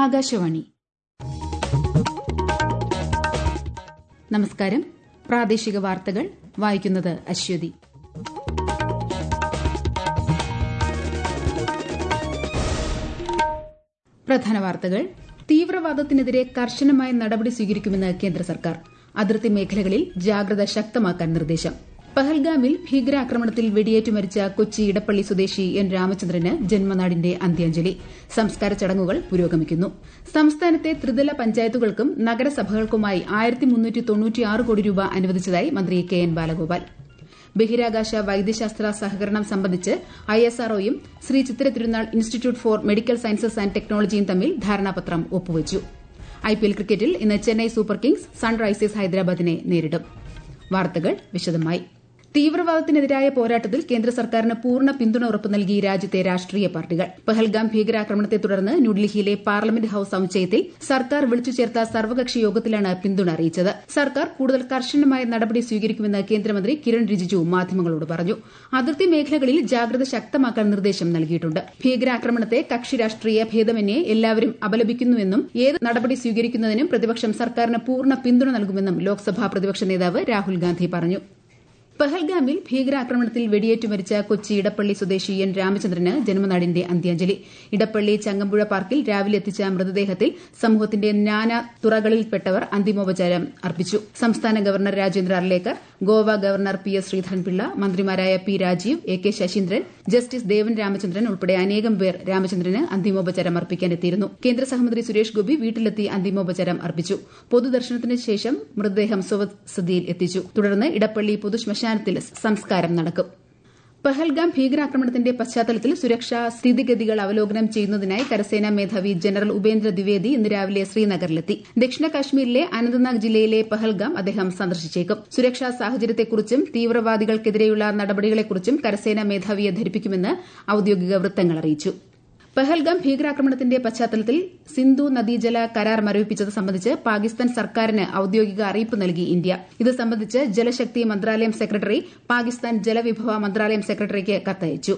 ആകാശവാണി നമസ്കാരം പ്രാദേശിക വാർത്തകൾ വായിക്കുന്നത് അശ്വതി പ്രധാന വാർത്തകൾ തീവ്രവാദത്തിനെതിരെ കർശനമായ നടപടി സ്വീകരിക്കുമെന്ന് കേന്ദ്ര സർക്കാർ അതിർത്തി മേഖലകളിൽ ജാഗ്രത ശക്തമാക്കാൻ നിർദ്ദേശം പഹൽഗാമിൽ ഭീകരാക്രമണത്തിൽ വെടിയേറ്റു മരിച്ച കൊച്ചി ഇടപ്പള്ളി സ്വദേശി എൻ രാമചന്ദ്രന് ജന്മനാടിന്റെ അന്ത്യാഞ്ജലി സംസ്കാര ചടങ്ങുകൾ പുരോഗമിക്കുന്നു സംസ്ഥാനത്തെ ത്രിതല പഞ്ചായത്തുകൾക്കും നഗരസഭകൾക്കുമായി കോടി രൂപ അനുവദിച്ചതായി മന്ത്രി കെ എൻ ബാലഗോപാൽ ബഹിരാകാശ വൈദ്യശാസ്ത്ര സഹകരണം സംബന്ധിച്ച് ഐഎസ്ആർഒയും Sree Chithira Thirunal institute for medical sciences and ടെക്നോളജിയും തമ്മിൽ ധാരണാപത്രം ഒപ്പുവച്ചു ഐപിഎൽ ക്രിക്കറ്റിൽ ഇന്ന് ചെന്നൈ സൂപ്പർ കിങ്സ് സൺറൈസേഴ്സ് ഹൈദരാബാദിനെ നേരിടും വാർത്തകൾ വിശദമായി തീവ്രവാദത്തിനെതിരായ പോരാട്ടത്തിൽ കേന്ദ്ര സർക്കാരിന് പൂർണ്ണ പിന്തുണ ഉറപ്പു നൽകി രാജ്യത്തെ രാഷ്ട്രീയ പാർട്ടികൾ പഹൽഗാം ഭീകരാക്രമണത്തെ തുടർന്ന് ന്യൂഡൽഹിയിലെ പാർലമെന്റ് ഹൌസ് സമുച്ചയത്തിൽ സർക്കാർ വിളിച്ചു ചേർത്ത സർവകക്ഷി യോഗത്തിലാണ് പിന്തുണ അറിയിച്ചത് സർക്കാർ കൂടുതൽ കർശനമായ നടപടി സ്വീകരിക്കുമെന്ന് കേന്ദ്രമന്ത്രി കിരൺ റിജിജു മാധ്യമങ്ങളോട് പറഞ്ഞു അതിർത്തി മേഖലകളിൽ ജാഗ്രത ശക്തമാക്കാൻ നിർദ്ദേശം നൽകിയിട്ടുണ്ട് ഭീകരാക്രമണത്തെ കക്ഷി രാഷ്ട്രീയ ഭേദമന്യേ എല്ലാവരും അപലപിക്കുന്നുവെന്നും ഏത് നടപടി സ്വീകരിക്കുന്നതിനും പ്രതിപക്ഷം സർക്കാരിന് പൂർണ്ണ പിന്തുണ നൽകുമെന്നും ലോക്സഭാ പ്രതിപക്ഷ നേതാവ് രാഹുൽ ഗാന്ധി പറഞ്ഞു പഹൽഗാമിൽ ഭീകരാക്രമണത്തിൽ വെടിയേറ്റു മരിച്ച കൊച്ചി ഇടപ്പള്ളി സ്വദേശി എൻ രാമചന്ദ്രന് ജന്മനാടിന്റെ അന്ത്യാഞ്ജലി ഇടപ്പള്ളി ചങ്ങമ്പുഴ പാർക്കിൽ രാവിലെ എത്തിച്ച മൃതദേഹത്തിൽ സമൂഹത്തിന്റെ നാനാ തുറകളിൽപ്പെട്ടവർ അന്തിമോപചാരം അർപ്പിച്ചു സംസ്ഥാന governor Rajendra Arlekar Goa governor P S Sreedharan Pillai മന്ത്രിമാരായ P Rajeev A K Saseendran justice Devan Ramachandran ഉൾപ്പെടെ അനേകം പേർ രാമചന്ദ്രന് അന്തിമോപചാരം അർപ്പിക്കാനെത്തിയിരുന്നു കേന്ദ്ര സഹമന്ത്രി സുരേഷ് ഗോപി വീട്ടിലെത്തി അന്തിമോപചാരം അർപ്പിച്ചു പൊതുദർശനത്തിന് ശേഷം മൃതദേഹം സ്വവസതിയിൽ എത്തിച്ചു തുടർന്ന് ഇടപ്പള്ളി പൊതുശ്മശാന ശ്മശാനത്തിൽ സംസ്കാരം നടക്കും പഹൽഗാം ഭീകരാക്രമണത്തിന്റെ പശ്ചാത്തലത്തിൽ സുരക്ഷാ സ്ഥിതിഗതികൾ അവലോകനം ചെയ്യുന്നതിനായി കരസേനാ മേധാവി ജനറൽ ഉപേന്ദ്ര ദ്വിവേദി ഇന്ന് രാവിലെ ശ്രീനഗറിലെത്തി ദക്ഷിണ കാശ്മീരിലെ അനന്ത്നാഗ് ജില്ലയിലെ പഹൽഗാം അദ്ദേഹം സന്ദർശിച്ചേക്കും സുരക്ഷാ സാഹചര്യത്തെക്കുറിച്ചും തീവ്രവാദികൾക്കെതിരെയുള്ള നടപടികളെക്കുറിച്ചും കരസേനാ മേധാവിയെ ധരിപ്പിക്കുമെന്ന് ഔദ്യോഗിക വൃത്തങ്ങൾ അറിയിച്ചു പഹൽഗാം ഭീകരാക്രമണത്തിന്റെ പശ്ചാത്തലത്തിൽ സിന്ധു നദീജല കരാർ മരവിപ്പിച്ചത് സംബന്ധിച്ച് പാകിസ്ഥാൻ സർക്കാരിന് ഔദ്യോഗിക അറിയിപ്പ് നൽകി ഇന്ത്യ ഇത് സംബന്ധിച്ച് ജലശക്തി മന്ത്രാലയം സെക്രട്ടറി പാകിസ്ഥാൻ ജലവിഭവ മന്ത്രാലയം സെക്രട്ടറിക്ക് കത്തയച്ചു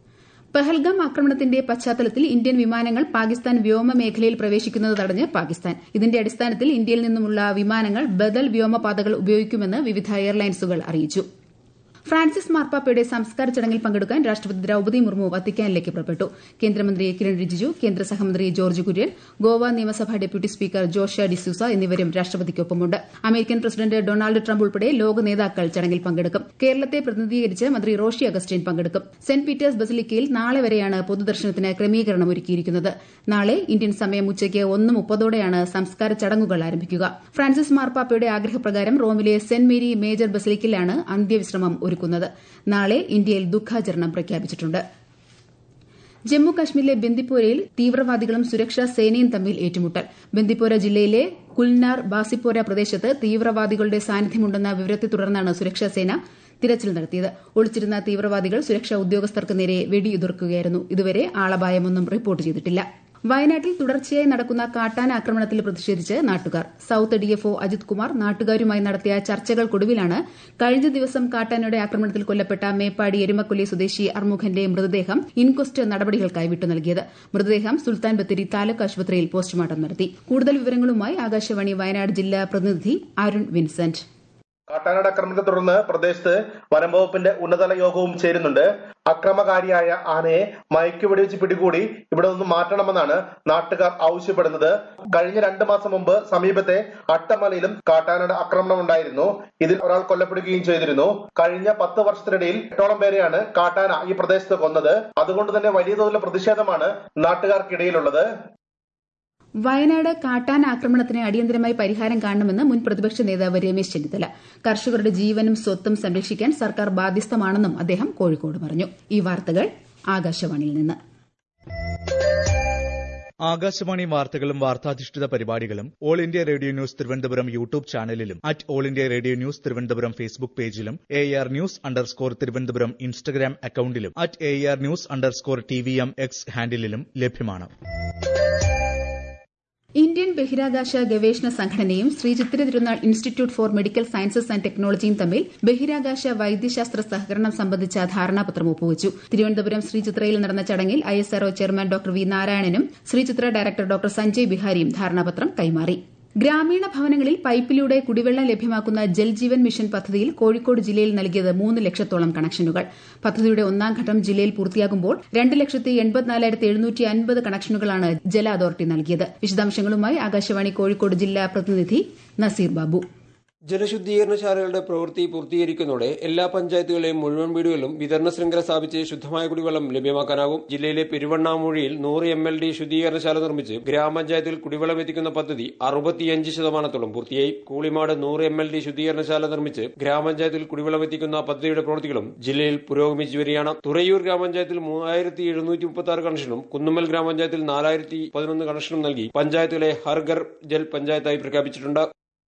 പഹൽഗാം ആക്രമണത്തിന്റെ പശ്ചാത്തലത്തിൽ ഇന്ത്യൻ വിമാനങ്ങൾ പാകിസ്ഥാൻ വ്യോമ മേഖലയിൽ പ്രവേശിക്കുന്നത് തടഞ്ഞ് പാകിസ്ഥാൻ ഇതിന്റെ അടിസ്ഥാനത്തിൽ ഇന്ത്യയിൽ നിന്നുമുള്ള വിമാനങ്ങൾ ബദൽ വ്യോമപാതകൾ ഉപയോഗിക്കുമെന്ന് വിവിധ എയർലൈൻസുകൾ അറിയിച്ചു ഫ്രാൻസിസ് മാർപ്പാപ്പയുടെ സംസ്കാര ചടങ്ങിൽ പങ്കെടുക്കാൻ രാഷ്ട്രപതി ദ്രൌപദി മുർമു വത്തിക്കാനിലേക്ക് പുറപ്പെട്ടു കേന്ദ്രമന്ത്രി കിരൺ റിജിജു കേന്ദ്ര സഹമന്ത്രി ജോർജ് കുര്യൻ ഗോവ നിയമസഭാ ഡെപ്യൂട്ടി സ്പീക്കർ ജോഷ ഡിസൂസ എന്നിവരും രാഷ്ട്രപതിക്കൊപ്പമുണ്ട് അമേരിക്കൻ പ്രസിഡന്റ് ഡൊണാൾഡ് ട്രംപ് ഉൾപ്പെടെ ലോക നേതാക്കൾ ചടങ്ങിൽ പങ്കെടുക്കും കേരളത്തെ പ്രതിനിധീകരിച്ച് മന്ത്രി റോഷി അഗസ്റ്റിൻ പങ്കെടുക്കും സെന്റ് പീറ്റേഴ്സ് ബസിലിക്കയിൽ നാളെ വരെയാണ് പൊതുദർശനത്തിന് ക്രമീകരണം ഒരുക്കിയിരിക്കുന്നത് നാളെ ഇന്ത്യൻ സമയം ഉച്ചയ്ക്ക് ഒന്ന് മുപ്പതോടെയാണ് സംസ്കാര ചടങ്ങുകൾ ആരംഭിക്കുക ഫ്രാൻസിസ് മാർപ്പാപ്പയുടെ ആഗ്രഹപ്രകാരം റോമിലെ സെന്റ് മേരി മേജർ ബസിലിക്കയിലാണ് അന്ത്യവിശ്രമം ഒരുക്കുന്നത് നാളെ ഇന്ത്യയിൽ ദുഃഖാചരണം പ്രഖ്യാപിച്ചിട്ടുണ്ട് ജമ്മു കാശ്മീരിലെ ബന്ദിപ്പോരയിൽ തീവ്രവാദികളും സുരക്ഷാ സേനയും തമ്മിൽ ഏറ്റുമുട്ടൽ ബന്ദിപ്പോര ജില്ലയിലെ കുൽനാർ ബാസിപ്പോര പ്രദേശത്ത് തീവ്രവാദികളുടെ സാന്നിധ്യമുണ്ടെന്ന വിവരത്തെ തുടർന്നാണ് സുരക്ഷാ സേന തിരച്ചിൽ നടത്തിയത് ഒളിച്ചിരുന്ന തീവ്രവാദികൾ സുരക്ഷാ ഉദ്യോഗസ്ഥർക്ക് നേരെ വെടിയുതിർക്കുകയായിരുന്നു ഇതുവരെ ആളപായമൊന്നും റിപ്പോർട്ട് ചെയ്തിട്ടില്ല വയനാട്ടിൽ തുടർച്ചയായി നടക്കുന്ന കാട്ടാന ആക്രമണത്തിൽ പ്രതിഷേധിച്ച് നാട്ടുകാർ സൌത്ത് ഡിഎഫ്ഒ അജിത് കുമാർ നാട്ടുകാരുമായി നടത്തിയ ചർച്ചകൾക്കൊടുവിലാണ് കഴിഞ്ഞ ദിവസം കാട്ടാനയുടെ ആക്രമണത്തിൽ കൊല്ലപ്പെട്ട മേപ്പാടി എരുമക്കൊല്ലി സ്വദേശി അർമുഖന്റെ മൃതദേഹം ഇൻക്വസ്റ്റ് നടപടികൾക്കായി വിട്ടു നൽകിയത് മൃതദേഹം സുൽത്താൻ ബത്തേരി താലൂക്ക് ആശുപത്രിയിൽ പോസ്റ്റ്മോർട്ടം നടത്തി കൂടുതൽ വിവരങ്ങളുമായി ആകാശവാണി വയനാട് ജില്ലാ പ്രതിനിധി അരുൺ വിൻസെന്റ് കാട്ടാനയുടെ ആക്രമണത്തെ തുടർന്ന് പ്രദേശത്ത് വനംവകുപ്പിന്റെ ഉന്നതതല യോഗവും ചേരുന്നുണ്ട് അക്രമകാരിയായ ആനയെ മയക്കുവെടിവെച്ച് പിടികൂടി ഇവിടെ നിന്ന് മാറ്റണമെന്നാണ് നാട്ടുകാർ ആവശ്യപ്പെടുന്നത് കഴിഞ്ഞ രണ്ടു മാസം മുമ്പ് സമീപത്തെ അട്ടമലയിലും കാട്ടാനയുടെ ആക്രമണം ഉണ്ടായിരുന്നു ഇതിൽ ഒരാൾ കൊല്ലപ്പെടുകയും ചെയ്തിരുന്നു കഴിഞ്ഞ പത്ത് വർഷത്തിനിടയിൽ എട്ടോളം പേരെയാണ് കാട്ടാന ഈ പ്രദേശത്ത് കൊന്നത് അതുകൊണ്ട് തന്നെ വലിയ തോതിലുള്ള പ്രതിഷേധമാണ് നാട്ടുകാർക്കിടയിലുള്ളത് വയനാട് കാട്ടാന ആക്രമണത്തിന് അടിയന്തരമായി പരിഹാരം കാണണമെന്ന് മുൻ പ്രതിപക്ഷ നേതാവ് രമേശ് ചെന്നിത്തല കർഷകരുടെ ജീവനും സ്വത്തും സംരക്ഷിക്കാൻ സർക്കാർ ബാധ്യസ്ഥമാണെന്നും അദ്ദേഹം കോഴിക്കോട് പറഞ്ഞു ഈ വാർത്തകൾ ആകാശവാണിയിൽ നിന്ന് ആകാശവാണി വാർത്തകളും വാർത്താധിഷ്ഠിത പരിപാടികളും All India Radio news Thiruvananthapuram YouTube ചാനലിലും at All India Radio news Thiruvananthapuram Facebook പേജിലും A R news underscore Thiruvananthapuram Instagram അക്കൌണ്ടിലും at A R news underscore T V M X ഹാൻഡിലും ലഭ്യമാണ് ഇന്ത്യൻ ബഹിരാകാശ ഗവേഷണ സംഘടനയും Sree Chithira Thirunal institute for medical sciences and ടെക്നോളജിയും തമ്മിൽ ബഹിരാകാശ വൈദ്യശാസ്ത്ര സഹകരണം സംബന്ധിച്ച ധാരണാപത്രം ഒപ്പുവച്ചു തിരുവനന്തപുരം ശ്രീ ചിത്രയിൽ നടന്ന ചടങ്ങിൽ ഐഎസ്ആർഒ ചെയർമാൻ ഡോക്ടർ വി നാരായണനും ശ്രീ ചിത്ര ഡയറക്ടർ ഡോക്ടർ സഞ്ജയ് ബിഹാരിയും ധാരണാപത്രം കൈമാറി ഗ്രാമീണ ഭവനങ്ങളിൽ പൈപ്പിലൂടെ കുടിവെള്ളം ലഭ്യമാക്കുന്ന ജൽജീവൻ മിഷൻ പദ്ധതിയിൽ കോഴിക്കോട് ജില്ലയിൽ നൽകിയത് മൂന്ന് ലക്ഷത്തോളം കണക്ഷനുകൾ പദ്ധതിയുടെ ഒന്നാം ഘട്ടം ജില്ലയിൽ പൂർത്തിയാകുമ്പോൾ രണ്ട് ലക്ഷത്തി എൺപത്തിനാലായിരത്തി എഴുന്നൂറ്റി അൻപത് കണക്ഷനുകളാണ് ജല അതോറിറ്റി നൽകിയത് വിശദാംശങ്ങളുമായി ആകാശവാണി കോഴിക്കോട് ജില്ലാ പ്രതിനിധി നസീർ ബാബു ജലശുദ്ധീകരണശാലകളുടെ പ്രവൃത്തി പൂർത്തീകരിക്കുന്നതോടെ എല്ലാ പഞ്ചായത്തുകളെയും മുഴുവൻ വീടുകളിലും വിതരണ ശൃംഖല സ്ഥാപിച്ച് ശുദ്ധമായ കുടിവെള്ളം ലഭ്യമാക്കാനാകും ജില്ലയിലെ പെരുവണ്ണാമൂഴിയിൽ നൂറ് എം എൽ ഡി ശുദ്ധീകരണശാല നിർമ്മിച്ച് ഗ്രാമപഞ്ചായത്തിൽ കുടിവെള്ളം എത്തിക്കുന്ന പദ്ധതി അറുപത്തിയഞ്ച് ശതമാനത്തോളം പൂർത്തിയായി കൂളിമാട് നൂറ് എം എൽ ഡി ശുദ്ധീകരണശാല നിർമ്മിച്ച് ഗ്രാമപഞ്ചായത്തിൽ കുടിവെള്ളം എത്തിക്കുന്ന പദ്ധതിയുടെ പ്രവൃത്തികളും ജില്ലയിൽ പുരോഗമിച്ചു വരികയാണ് തുറയൂർ ഗ്രാമപഞ്ചായത്തിൽ മൂവായിരത്തി എഴുന്നൂറ്റി മുപ്പത്തി ആറ് കണക്ഷനും കുന്നുമ്മൽ ഗ്രാമപഞ്ചായത്തിൽ നാലായിരത്തി പതിനൊന്ന് കണക്ഷനും നൽകി പഞ്ചായത്തുകളെ ഹർഗർ ജൽ പഞ്ചായത്തായി പ്രഖ്യാപിച്ചിട്ടുണ്ട്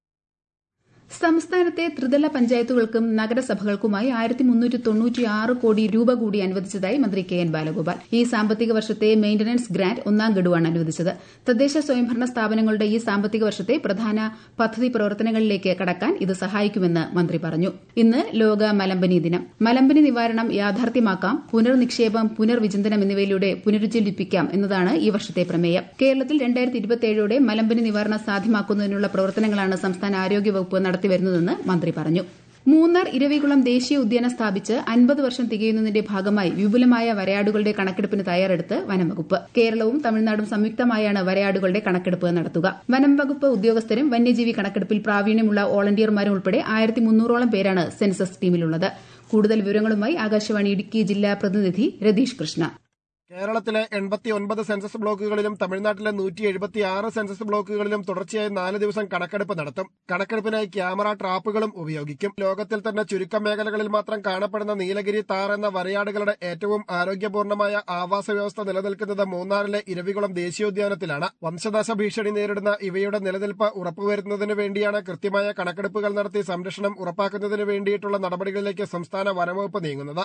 സംസ്ഥാനത്തെ ത്രിതല പഞ്ചായത്തുകൾക്കും നഗരസഭകൾക്കുമായി ആയിരത്തി മുന്നൂറ്റി തൊണ്ണൂറ്റി ആറ് കോടി രൂപ കൂടി അനുവദിച്ചതായി മന്ത്രി കെ എൻ ബാലഗോപാൽ ഈ സാമ്പത്തിക വർഷത്തെ മെയിന്റനൻസ് ഗ്രാന്റ് ഒന്നാം ഗഡുവാണ് അനുവദിച്ചത് തദ്ദേശ സ്വയംഭരണ സ്ഥാപനങ്ങളുടെ ഈ സാമ്പത്തിക വർഷത്തെ പ്രധാന പദ്ധതി പ്രവർത്തനങ്ങളിലേക്ക് കടക്കാൻ ഇത് സഹായിക്കുമെന്ന് മന്ത്രി പറഞ്ഞു ഇന്ന് ലോക മലമ്പനി ദിനം മലമ്പനി നിവാരണം യാഥാർത്ഥ്യമാക്കാം പുനർനിക്ഷേപം പുനർവിചിന്തനം എന്നിവയിലൂടെ പുനരുജ്ജീവിപ്പിക്കാം എന്നതാണ് ഈ വർഷത്തെ പ്രമേയം കേരളത്തിൽ രണ്ടായിരത്തി ഇരുപത്തിയേഴോടെ മലമ്പനി നിവാരണം സാധ്യമാക്കുന്നതിനുള്ള പ്രവർത്തനങ്ങളാണ് സംസ്ഥാന ആരോഗ്യവകുപ്പ് നടത്തിവരുന്നതെന്ന് മന്ത്രി പറഞ്ഞു മൂന്നാർ ഇരവികുളം ദേശീയ ഉദ്യാനം സ്ഥാപിച്ച് അൻപത് വർഷം തികയുന്നതിന്റെ ഭാഗമായി വിപുലമായ വരയാടുകളുടെ കണക്കെടുപ്പിന് തയ്യാറെടുത്ത് വനംവകുപ്പ് കേരളവും തമിഴ്നാടും സംയുക്തമായാണ് വരയാടുകളുടെ കണക്കെടുപ്പ് നടത്തുക വനം വകുപ്പ് ഉദ്യോഗസ്ഥരും വന്യജീവി കണക്കെടുപ്പിൽ പ്രാവീണ്യമുള്ള വോളണ്ടിയർമാരും ഉൾപ്പെടെ ആയിരത്തി മുന്നൂറോളം പേരാണ് സെൻസസ് ടീമിലുള്ളത് കൂടുതൽ വിവരങ്ങളുമായി ആകാശവാണി ഇടുക്കി ജില്ലാ പ്രതിനിധി രതീഷ് കൃഷ്ണ കേരളത്തിലെ എൺപത്തി ഒൻപത് സെൻസസ് ബ്ലോക്കുകളിലും തമിഴ്നാട്ടിലെ നൂറ്റി എഴുപത്തി ആറ് സെൻസസ് ബ്ലോക്കുകളിലും തുടർച്ചയായി നാല് ദിവസം കണക്കെടുപ്പ് നടത്തും കണക്കെടുപ്പിനായി ക്യാമറ ട്രാപ്പുകളും ഉപയോഗിക്കും ലോകത്തിൽ തന്നെ ചുരുക്കം മേഖലകളിൽ മാത്രം കാണപ്പെടുന്ന നീലഗിരി താർ എന്ന വരയാടുകളുടെ ഏറ്റവും ആരോഗ്യപൂർണമായ ആവാസ വ്യവസ്ഥ നിലനിൽക്കുന്നത് മൂന്നാറിലെ ഇരവികുളം ദേശീയോദ്യാനത്തിലാണ് വംശനാശ ഭീഷണി നേരിടുന്ന ഇവയുടെ നിലനിൽപ്പ് ഉറപ്പുവരുത്തുന്നതിന് വേണ്ടിയാണ് കൃത്യമായ കണക്കെടുപ്പുകൾ നടത്തി സംരക്ഷണം ഉറപ്പാക്കുന്നതിന് വേണ്ടിയിട്ടുള്ള നടപടികളിലേക്ക് സംസ്ഥാന വനംവകുപ്പ് നീങ്ങുന്നത്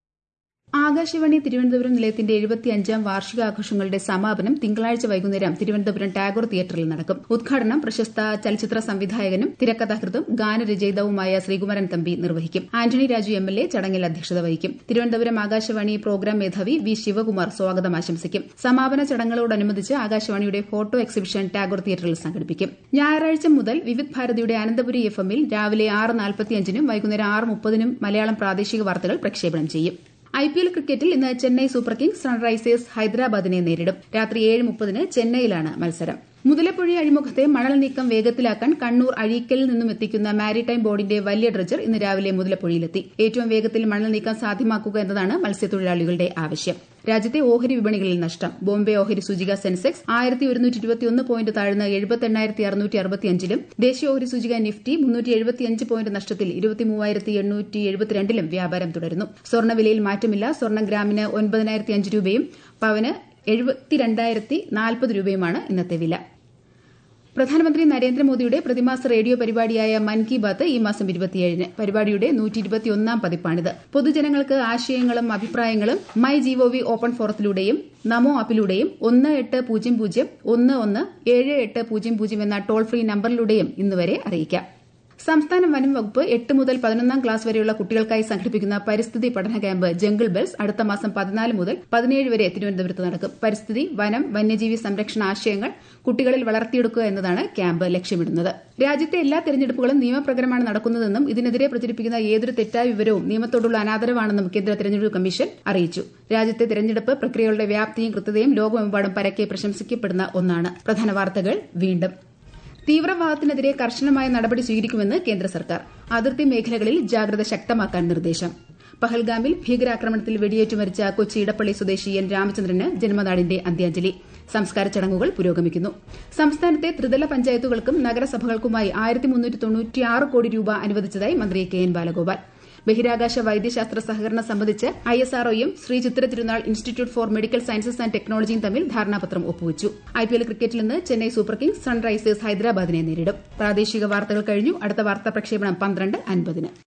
ആകാശവാണി തിരുവനന്തപുരം നിലയത്തിന്റെ എഴുപത്തിയഞ്ചാം വാർഷികാഘോഷങ്ങളുടെ സമാപനം തിങ്കളാഴ്ച വൈകുന്നേരം തിരുവനന്തപുരം ടാഗോർ തിയേറ്ററിൽ നടക്കും ഉദ്ഘാടനം പ്രശസ്ത ചലച്ചിത്ര സംവിധായകനും തിരക്കഥാകൃത്തും ഗാനരചയിതാവുമായ ശ്രീകുമാരൻ തമ്പി നിർവഹിക്കും Antony Raju M L A ചടങ്ങിൽ അധ്യക്ഷത വഹിക്കും തിരുവനന്തപുരം ആകാശവാണി പ്രോഗ്രാം മേധാവി വി ശിവകുമാർ സ്വാഗതം ആശംസിക്കും സമാപന ചടങ്ങുകളോടനുബന്ധിച്ച് ആകാശവാണിയുടെ ഫോട്ടോ എക്സിബിഷൻ ടാഗോർ തിയേറ്ററിൽ സംഘടിപ്പിക്കും ഞായറാഴ്ച മുതൽ വിവിധ് ഭാരതിയുടെ അനന്തപുരി എഫ് എമ്മിൽ രാവിലെ ആറ് നാൽപ്പത്തിയഞ്ചിനും വൈകുന്നേരം ആറ് മുപ്പതിനും മലയാളം പ്രാദേശിക വാർത്തകൾ പ്രക്ഷേപണം ചെയ്യും ഐ പി എൽ ക്രിക്കറ്റിൽ ഇന്ന് ചെന്നൈ സൂപ്പർ കിങ്സ് സൺറൈസേഴ്സ് ഹൈദരാബാദിനെ നേരിടും രാത്രി ഏഴ് മുപ്പതിന് ചെന്നൈയിലാണ് മത്സരം മുതലപ്പുഴ അഴിമുഖത്തെ മണൽ നീക്കം വേഗത്തിലാക്കാൻ കണ്ണൂർ അഴീക്കലിൽ നിന്നും എത്തിക്കുന്ന മാരിടൈം ബോർഡിന്റെ വലിയ ഡ്രജർ ഇന്ന് രാവിലെ മുതലപ്പുഴയിലെത്തി ഏറ്റവും വേഗത്തിൽ മണൽ നീക്കം സാധ്യമാക്കുക എന്നതാണ് മത്സ്യത്തൊഴിലാളികളുടെ ആവശ്യം രാജ്യത്തെ ഓഹരി വിപണികളിൽ നഷ്ടം ബോംബെ ഓഹരി സൂചിക സെൻസെക്സ് ആയിരത്തി ഒരുന്നൂറ്റി ഇരുപത്തിയൊന്ന് പോയിന്റ് താഴ്ന്ന് എഴുപത്തി എണ്ണായിരത്തി അറുന്നൂറ്റി അറുപത്തിയഞ്ചിലും ദേശീയ ഓഹരി സൂചിക നിഫ്റ്റി മുന്നൂറ്റി എഴുപത്തിയഞ്ച് പോയിന്റ് നഷ്ടത്തിൽ ഇരുപത്തിമൂവായിരത്തി എണ്ണൂറ്റി എഴുപത്തിരണ്ടിലും വ്യാപാരം തുടരുന്നു സ്വർണ്ണവിലയിൽ മാറ്റമില്ല സ്വർണ്ണം ഗ്രാമിന് ഒൻപതിനായിരത്തി അഞ്ച് രൂപയും പവന് എഴുപത്തിരണ്ടായിരത്തി നാൽപ്പത് രൂപയുമാണ് ഇന്നത്തെ വില പ്രധാനമന്ത്രി നരേന്ദ്രമോദിയുടെ പ്രതിമാസ റേഡിയോ പരിപാടിയായ മൻ കി ബാത്ത് ഈ മാസം ഇരുപത്തിയേഴിന് പരിപാടിയുടെ നൂറ്റി ഇരുപത്തിയൊന്നാം പതിപ്പാണിത് പൊതുജനങ്ങൾക്ക് ആശയങ്ങളും അഭിപ്രായങ്ങളും മൈ ജിഒവി ഓപ്പൺ ഫോറത്തിലൂടെയും നമോ ആപ്പിലൂടെയും ഒന്ന് എട്ട് പൂജ്യം പൂജ്യം ഒന്ന് ഒന്ന് ഏഴ് എട്ട് പൂജ്യം പൂജ്യം എന്ന ടോൾ ഫ്രീ നമ്പറിലൂടെയും ഇന്നുവരെ അറിയിക്കാം സംസ്ഥാന വനം വകുപ്പ് എട്ട് മുതൽ പതിനൊന്നാം ക്ലാസ് വരെയുള്ള കുട്ടികൾക്കായി സംഘടിപ്പിക്കുന്ന പരിസ്ഥിതി പഠന ക്യാമ്പ് ജംഗിൾ ബെൽസ് അടുത്ത മാസം പതിനാല് മുതൽ പതിനേഴ് വരെ തിരുവനന്തപുരത്ത് നടക്കും പരിസ്ഥിതി വനം വന്യജീവി സംരക്ഷണ ആശയങ്ങൾ കുട്ടികളിൽ വളർത്തിയെടുക്കുക എന്നതാണ് ക്യാമ്പ് ലക്ഷ്യമിടുന്നത് രാജ്യത്തെ എല്ലാ തെരഞ്ഞെടുപ്പുകളും നിയമപ്രകാരമാണ് നടക്കുന്നതെന്നും ഇതിനെതിരെ പ്രചരിപ്പിക്കുന്ന ഏതൊരു തെറ്റായ വിവരവും നിയമത്തോടുള്ള അനാദരവാണെന്നും കേന്ദ്ര തെരഞ്ഞെടുപ്പ് കമ്മീഷൻ അറിയിച്ചു രാജ്യത്തെ തെരഞ്ഞെടുപ്പ് പ്രക്രിയകളുടെ വ്യാപ്തിയും കൃത്യതയും ലോകമെമ്പാടും പരക്കെ പ്രശംസിക്കപ്പെടുന്ന ഒന്നാണ് പ്രധാന വാർത്തകൾ വീണ്ടും തീവ്രവാദത്തിനെതിരെ കർശനമായ നടപടി സ്വീകരിക്കുമെന്ന് കേന്ദ്ര സർക്കാർ അതിർത്തി മേഖലകളിൽ ജാഗ്രത ശക്തമാക്കാൻ നിർദ്ദേശം പഹൽഗാമിൽ ഭീകരാക്രമണത്തിൽ വെടിയേറ്റു മരിച്ച കൊച്ചി ഇടപ്പള്ളി സ്വദേശി എൻ രാമചന്ദ്രന് ജന്മനാടിന്റെ അന്ത്യാഞ്ജലി സംസ്കാര ചടങ്ങുകൾ പുരോഗമിക്കുന്നു സംസ്ഥാനത്തെ ത്രിതല പഞ്ചായത്തുകൾക്കും നഗരസഭകൾക്കുമായി ആയിരത്തി കോടി രൂപ അനുവദിച്ചതായി മന്ത്രി കെ എൻ ബാലഗോപാൽ ബഹിരാകാശ വൈദ്യശാസ്ത്ര സഹകരണം സംബന്ധിച്ച് ഐ എസ് ആർഒയും Sree Chithra Thirunal institute for medical sciences and ടെക്നോളജിയും തമ്മിൽ ധാരണാപത്രം ഒപ്പുവച്ചു ഐ പി എൽ ക്രിക്കറ്റിൽ നിന്ന് ചെന്നൈ സൂപ്പർ കിങ്സ് സൺറൈസേഴ്സ് ഹൈദരാബാദിനെ നേരിടും പ്രാദേശിക വാർത്തകൾ കഴിഞ്ഞു അടുത്ത വാർത്താ പ്രക്ഷേപണം പന്ത്രണ്ട് അൻപതിന്